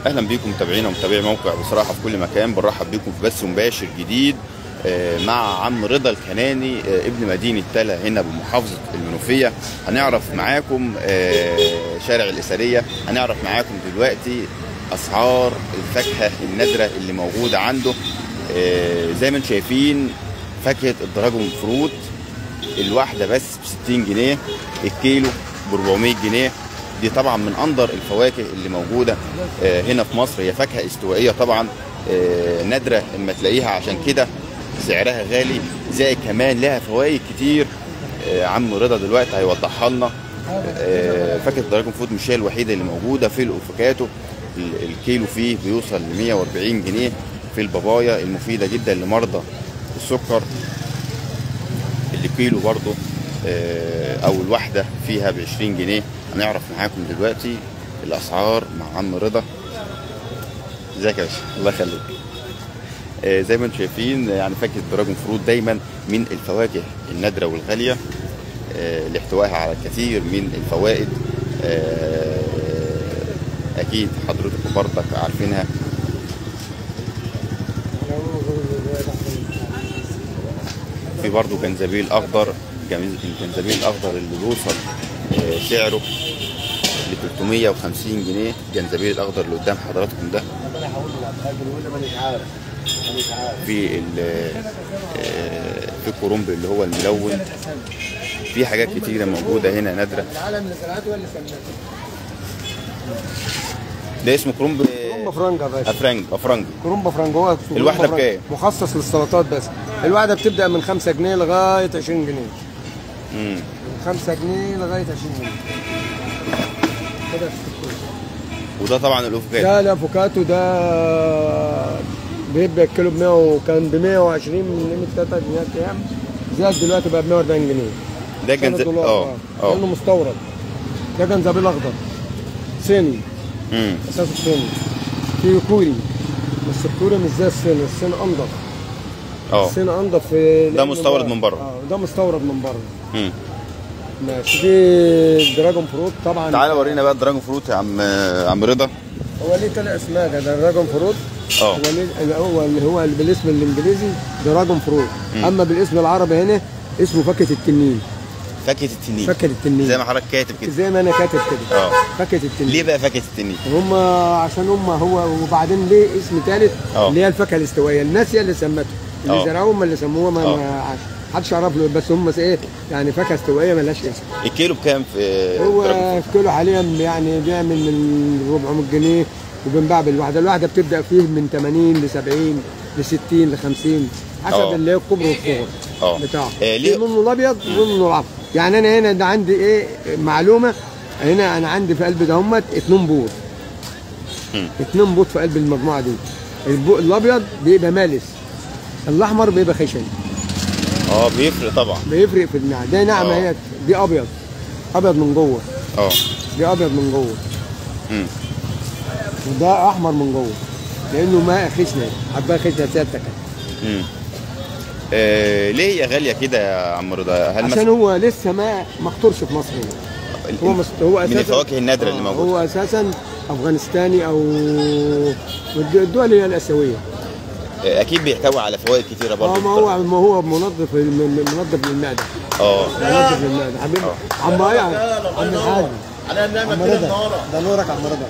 اهلا بيكم متابعينا ومتابعي موقع بصراحه في كل مكان بنرحب بيكم في بث مباشر جديد آه، مع عم رضا الكناني آه، ابن مدينه تلا هنا بمحافظه المنوفيه هنعرف معاكم آه، شارع الاسريه هنعرف معاكم دلوقتي اسعار الفاكهه النادره اللي موجوده عنده آه، زي ما انتم شايفين فاكهه الدراجون فروت الواحده بس ب 60 جنيه الكيلو ب 400 جنيه دي طبعا من اندر الفواكه اللي موجوده آه، هنا في مصر هي فاكهه استوائيه طبعا آه، نادره اما تلاقيها عشان كده سعرها غالي زائد كمان لها فوائد كتير آه، عم رضا دلوقتي هيوضحها لنا آه، فاكهه دراجون فود مش هي الوحيده اللي موجوده في الافوكاتو ال- الكيلو فيه بيوصل ل 140 جنيه في البابايا المفيده جدا لمرضى السكر اللي كيلو برضه آه، او الواحده فيها ب 20 جنيه هنعرف معاكم دلوقتي الاسعار مع عم رضا ازيك يا باشا الله يخليك آه، زي ما انتم شايفين يعني فاكهه دراجون فروت دايما من الفواكه النادره والغاليه آه، لاحتوائها على الكثير من الفوائد آه، اكيد حضرتك برضك عارفينها في برضه جنزبيل اخضر جميل- الجنزبيل الاخضر اللي بيوصل آه، سعره ل 350 جنيه الجنزبيل الاخضر اللي قدام حضراتكم ده في ال- آه، في الكرنب اللي هو الملون في حاجات كتيرة موجودة هنا نادرة العالم اللي زرعته ولا سمته؟ ده اسمه كرنب كرومبا فرنجا يا باشا افرنج افرنج كرومبا فرنجا هو الواحدة كرومبا فرنجا. بكام؟ مخصص للسلطات بس الواحدة بتبدأ من 5 جنيه لغاية 20 جنيه مم. من 5 جنيه لغاية 20 جنيه كده في الكل. وده طبعا الافوكاتو ده الافوكاتو ده بيبقى الكيلو ب 100 وكان ب 120 من قيمة 3 جنيه ايام زاد دلوقتي بقى ب 140 جنيه ده عشان جنزبيل الدولار، اه لانه اه مستورد ده جنزبيل اخضر صيني مم. اساسه صيني في كوري بس الكوري مش زي الصيني الصيني انضف اه الصيني انضف في ده مستورد من بره. اه ده مستورد من بره مم. ماشي في دراجون فروت طبعا تعالى ورينا بقى الدراجون فروت يا عم عم رضا هو ليه ثلاث اسماء ده دراجون فروت اه هو ليه هو اللي هو اللي بالاسم الانجليزي دراجون فروت مم. اما بالاسم العربي هنا اسمه فاكهه التنين فاكهه التنين فاكهه التنين زي ما حضرتك كاتب كده زي ما انا كاتب كده اه فاكهه التنين ليه بقى فاكهه التنين هم عشان هم هو وبعدين ليه اسم ثالث اه. اللي هي الفاكهه الاستوائيه الناس هي اللي سمته اللي اه. زرعوهم اللي سموها ما, اه. ما حدش عرف له بس هم ايه يعني فاكهه استوائيه ملهاش اسم الكيلو بكام في هو دراجون فروت؟ كيلو حاليا يعني بيعمل من 400 جنيه وبنباع بالواحده الواحده بتبدا فيه من 80 ل 70 ل 60 ل 50 حسب اه. اللي هي الكبر والصغر اه بتاعه آه، في ليه منه الابيض ومنه العفر يعني انا هنا ده عندي ايه معلومه هنا انا عندي في قلب دهمت اتنين بوط مم. اتنين بوط في قلب المجموعه دي البو- الابيض بيبقى مالس الاحمر بيبقى خشن اه بيفرق طبعا بيفرق في النعم ده نعمه اه. هي دي ابيض ابيض من جوه اه دي ابيض من جوه مم. وده احمر من جوه لانه ماء خشنه حبايه خشنه سيادتك مم. آه ليه هي غاليه كده يا عم رضا هل عشان مثلا هو لسه ما مخطرش في مصر هنا هو مست... هو من اساسا الفواكه النادره اللي آه، موجوده هو اساسا افغانستاني او والد- الدول هي الاسيويه آه اكيد بيحتوي على فوائد كتيره اه برضه ما هو ما هو منظف الم- منظف للمعده اه منظف للمعده حبيبي عم ايه عم الحاج عم رضا ده نورك عم رضا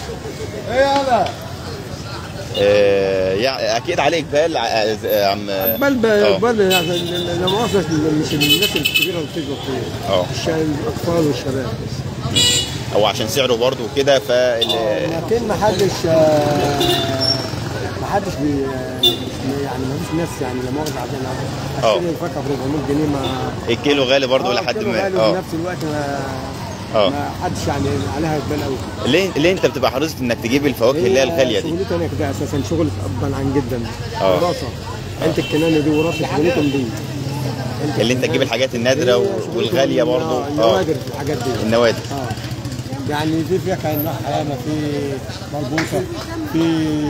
آه، يعني اكيد عليك بال ع- آه، عم بل آه. بل عشان لا مؤاخذه مش الناس الكبيره اللي بتشرب فيه اه الش- الاطفال والشباب بس او عشان سعره برضه كده فال لكن ما حدش ما حدش بي يعني ما فيش ناس يعني لا مؤاخذه عشان اه. اشتري الفاكهه ب 400 جنيه ما الكيلو غالي برضه لحد كيلو ما غالي وفي اه نفس الوقت ما اه ما حدش يعني عليها اقبال قوي ليه ليه انت بتبقى حريص انك تجيب الفواكه اللي هي الغاليه دي شغلتي انا كده اساسا شغل ابا عن جدا اه. وراثه انت الكنانه دي وراثه شغلتهم دي اللي انت تجيب الحاجات النادره و- والغاليه برضه اه اه النوادر في الحاجات دي النوادر اه يعني في فاكهه انواع حيامه في مربوطه في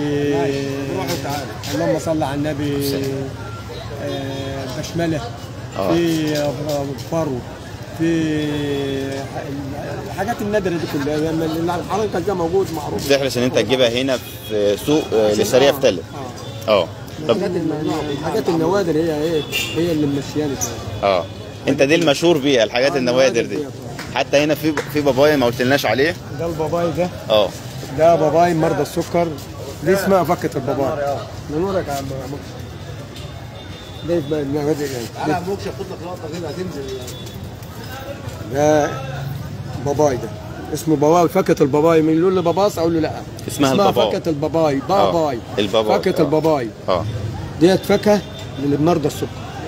اللهم صل على النبي آه، بشمله اه. في فرو في الحاجات النادره دي كلها لما الحرنكه ده موجود معروف بتحرص ان انت تجيبها هنا في سوق آه، لسريه في تلة اه اه طب الحاجات الن- الحاجات النوادر هي هي هي اللي ممشياني شوية. اه انت دي المشهور بيها الحاجات آه، النوادر النوادر دي دي. حتى هنا في في بابايا ما قلتلناش عليه ده الباباي ده اه ده باباي مرضى السكر دي اسمها فكة الباباي نورك يا عم محمود. ده اسمها النوادر يعني تعالى ابوك خد لك لقطه كده هتنزل ده باباي ده اسمه باباي فكة الباباي من يقول لي باباس اقول له لا اسمها اسمها الباباي. فكة الباباي باباي الباباي. فكة آه. الباباي اه ديت فاكهه لمرضى السكر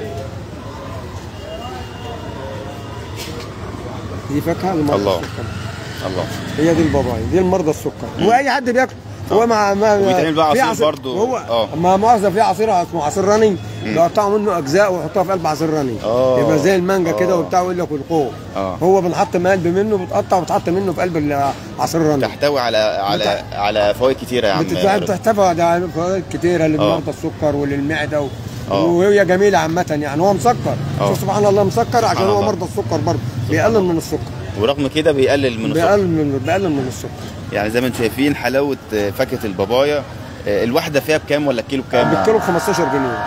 دي فاكهه لمرضى الله. السكر الله هي دي الباباي دي المرضى السكر واي حد بياكل هو مع ما وبيتعمل بقى في عصير برضو. هو آه. ما مؤاخذه في عصير اسمه عصير رني بيقطعوا منه اجزاء ويحطوها في قلب عصير رني آه. يبقى زي المانجا كده آه. وبتاع ويقول لك القوه آه. هو بنحط قلب منه بتقطع وتحط منه في قلب عصير الرني تحتوي على على على فوائد كتيره يا عم بتتباع- رضا. بتحتوي على فوائد كتيره لمرضى السكر وللمعده و... آه. وهي جميله عامه يعني هو مسكر آه. شوف سبحان الله مسكر عشان سبحان هو الله. مرضى السكر برضه بيقلل من السكر ورغم كده بيقلل من السكر بيقلل من بيقلل من السكر يعني زي ما انتم شايفين حلاوه آه، فاكهه البابايا آه، الواحده فيها بكام ولا الكيلو بكام؟ بالكيلو ب 15 جنيه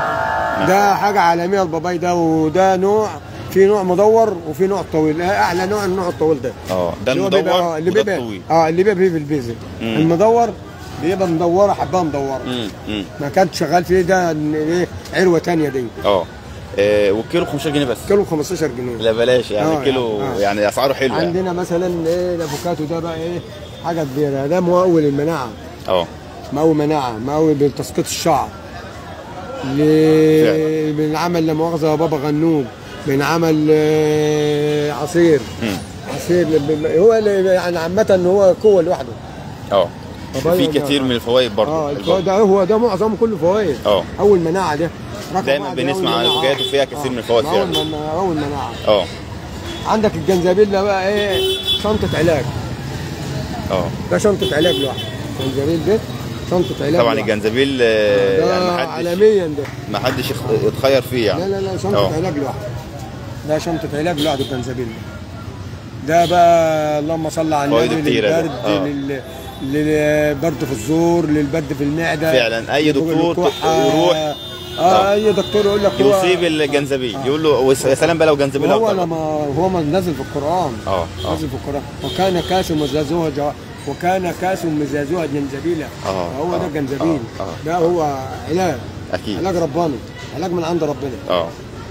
ده حاجه عالميه الباباي ده وده نوع في نوع مدور وفي نوع طويل اعلى نوع النوع الطويل ده اه ده اللي هو المدور بيبقى- اللي وده بيبقى الطويل اه اللي بيبقى فيه في البيزل مم. المدور بيبقى مدوره حبايه مدوره امم امم ما كانت شغال فيه ده إن ايه عروه تانية دي اه آه، والكيلو 15 جنيه بس كيلو ب 15 جنيه لا بلاش يعني آه، كيلو آه. يعني اسعاره حلوه يعني. عندنا مثلا ايه الافوكاتو ده بقى ايه حاجه كبيره ده مقوي للمناعه اه مقوي مناعه مقوي بتسقيط الشعر ل... فعلا. بنعمل لا مؤاخذه بابا غنوج بنعمل آه، عصير مم. عصير هو اللي- يعني عامه هو قوه لوحده اه طبيعي في ده. كتير من الفوائد برضه اه البابا. ده هو ده معظمه كله فوائد اه اول مناعه ده رقم دايما واحد بنسمع أول عن مناعة. الأفوكاتو فيها كثير من الفوائد اول فعلا. من- اول مناعه اه عندك الجنزبيل ده بقى ايه شنطه علاج اه ده شنطه علاج لوحده الجنزبيل ده شنطه علاج طبعا لوحده. الجنزبيل آه، ده يعني ما حدش عالميا ده ما حدش يخ- يتخير فيه لا يعني لا لا شنطه اه. علاج لوحده ده شنطه علاج لوحده الجنزبيل ده ده بقى اللهم صل على فوائده النبي كتيرة ده. للبرد اه. لل للبرد في الزور للبرد في المعده فعلا أي دكتور للكحة. يروح اه اه. اي دكتور يقول لك هو يصيب الجنزبيل يقول له وس- يا سلام بقى لو جنزبيل هو اخضر لما هو ما نزل في القران اه اه نزل في القران وكان كاس مزازها جو... وكان كاس مزازها جنزبيلا اه. هو ده اه. جنزبيل اه. اه. ده هو علاج اكيد علاج رباني علاج من عند ربنا اه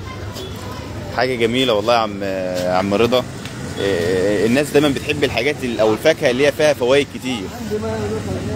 حاجه جميله والله يا عم يا عم رضا آه، الناس دايما بتحب الحاجات ال- او الفاكهه اللي هي فيها فوائد كتير عندي ما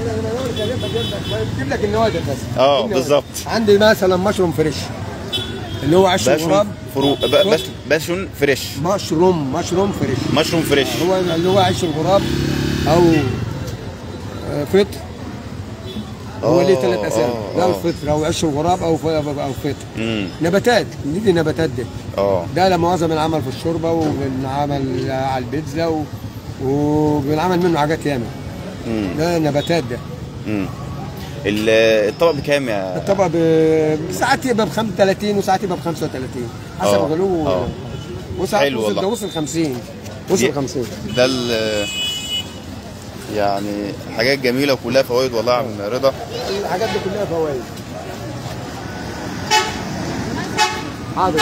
جيب لك النوادر بس اه، النوادر. بالظبط. عندي مثلا مشروم فريش اللي هو عش الغراب باشون فرو ب- بس باشون فريش مشروم مشروم فريش مشروم فريش هو اللي هو عش الغراب او آه، فطر هو ليه اه، ثلاث اسامي اه، ده اه. الفطر او عش الغراب او ف- او فطر امم نباتات دي نباتات دي اه ده لا مؤاخذه بنعمل في الشوربه وبنعمل على البيتزا و... وبنعمل منه حاجات ياما امم ده نباتات ده امم ال- الطبق بكام يا الطبق ب... ساعات يبقى ب 35 وساعات يبقى ب 35 حسب اه، غلو اه. وساعات حلو وصل والله. ده وصل 50 دي- وصل 50 ده ال- يعني حاجات جميله وكلها فوائد والله يا عم رضا الحاجات دي كلها فوائد حاضر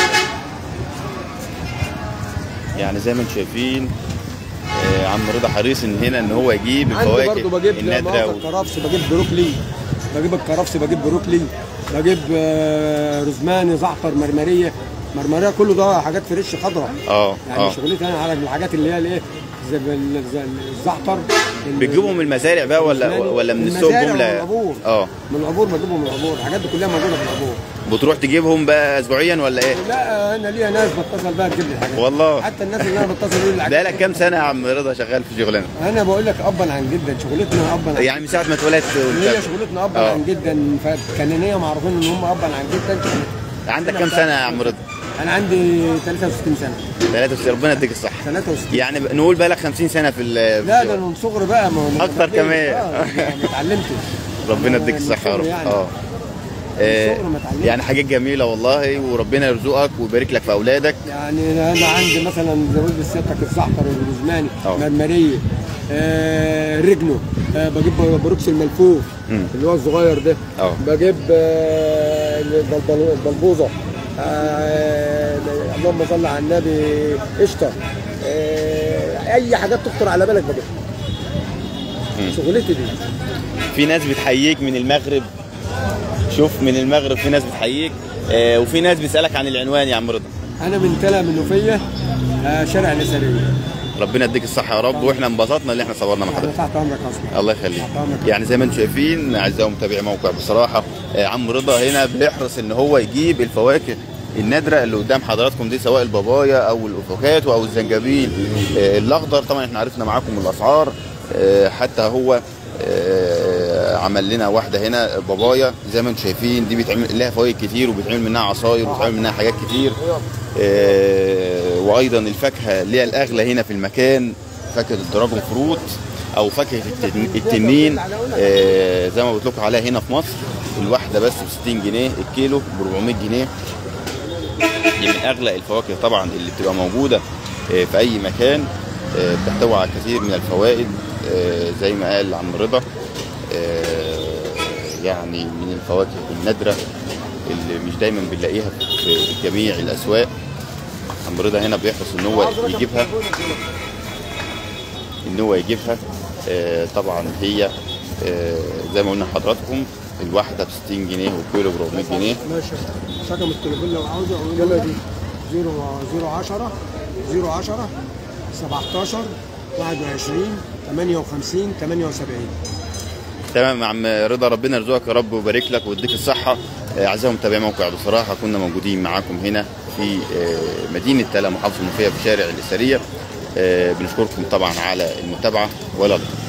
يعني زي ما انتم شايفين آه، عم رضا حريص ان هنا ان هو يجيب عندي الفواكه برضه بجيب النادره مؤاخذة وال- كرفس بجيب بروكلي بجيب الكرفس بجيب بروكلي بجيب آه، روزماني زعتر مرمريه مرمريه كله ده حاجات فريش خضراء اه يعني اه شغلتي انا على الحاجات اللي هي الايه زي ال- زي الزعتر ال- بتجيبوا من المزارع بقى ولا الروزماني، ولا من من السوق المزارع جمله ومن العبور. اه من العبور بجيبهم من العبور الحاجات دي كلها موجوده في العبور بتروح تجيبهم بقى اسبوعيا ولا ايه لا انا ليا ناس بتصل بقى تجيب لي الحاجات والله حتى الناس اللي انا بتصل يقول لي ده الحاجات لك كام سنه يا عم رضا شغال في شغلانه انا بقول لك ابا عن جدا شغلتنا ابا عن يعني من ساعه ما اتولدت هي وانت شغلتنا ابا آه. عن جدا فكانانيه معروفين ان هم ابا عن جدا شغلتنا. عندك كام سنه يا عم رضا انا عندي 63 سنه 63 ربنا يديك الصحه 63 يعني ب- نقول بقى لك 50 سنه في ال- في لا ده الشغل. انا من صغري بقى ما ما أكتر اتعلمتش. كمان. اه يعني ما اتعلمتش ربنا يديك من الصحه يا رب صغري يعني. اه آه، من صغري ما اتعلمت. يعني حاجات جميله والله وربنا يرزقك ويبارك لك في اولادك يعني انا أنا عندي مثلا زوج سيادتك الزعتر الروزماني أه. مرمريه آه رجنو آه بجيب بروكس الملفوف مم. اللي هو الصغير ده أه. بجيب آه البلبل- البلبوزه آه اللهم صل على النبي قشطه آه اي حاجات تخطر على بالك بجيبها مم. شغلتي دي في ناس بتحييك من المغرب شوف من المغرب في ناس بتحييك آه، وفي ناس بيسالك عن العنوان يا عم رضا انا من تلا منوفيه آه شارع نسريه ربنا يديك الصحه يا رب واحنا انبسطنا اللي احنا صورنا مع انا حضرتك تحت امرك اصلا الله يخليك تحت امرك يعني زي ما انتم شايفين اعزائي متابعي موقع بصراحه آه، عم رضا هنا بيحرص ان هو يجيب الفواكه النادره اللي قدام حضراتكم دي سواء البابايا او الافوكاتو او الزنجبيل آه، الاخضر طبعا احنا عرفنا معاكم الاسعار آه، حتى هو آه، عمل لنا واحده هنا بابايا زي ما انتم شايفين دي بيتعمل لها فوائد كتير وبيتعمل منها عصاير وبيتعمل منها حاجات كتير آه، وايضا الفاكهه اللي هي الاغلى هنا في المكان فاكهه الدراجون فروت او فاكهه التن- التنين آه، زي ما قلت لكم عليها هنا في مصر الواحده بس ب 60 جنيه الكيلو ب 400 جنيه دي من اغلى الفواكه طبعا اللي بتبقى موجوده آه، في اي مكان آه، بتحتوي على كثير من الفوائد آه، زي ما قال عم رضا آه، يعني من الفواكه النادره اللي مش دايما بنلاقيها في جميع الاسواق عم رضا هنا بيحرص ان هو يجيبها ان هو يجيبها آه، طبعا هي آه، زي ما قلنا لحضراتكم الواحده ب 60 جنيه والكيلو ب 400 جنيه ماشي رقم التليفون لو عاوزه يلا دي 0 010 010 17 21 58 78 تمام يا عم رضا ربنا يرزقك يا رب ويبارك لك ويديك الصحه آه، اعزائي متابعي موقع بصراحه كنا موجودين معاكم هنا في آه، مدينه تلا محافظه المنوفيه في شارع الاسريه آه، بنشكركم طبعا على المتابعه ولا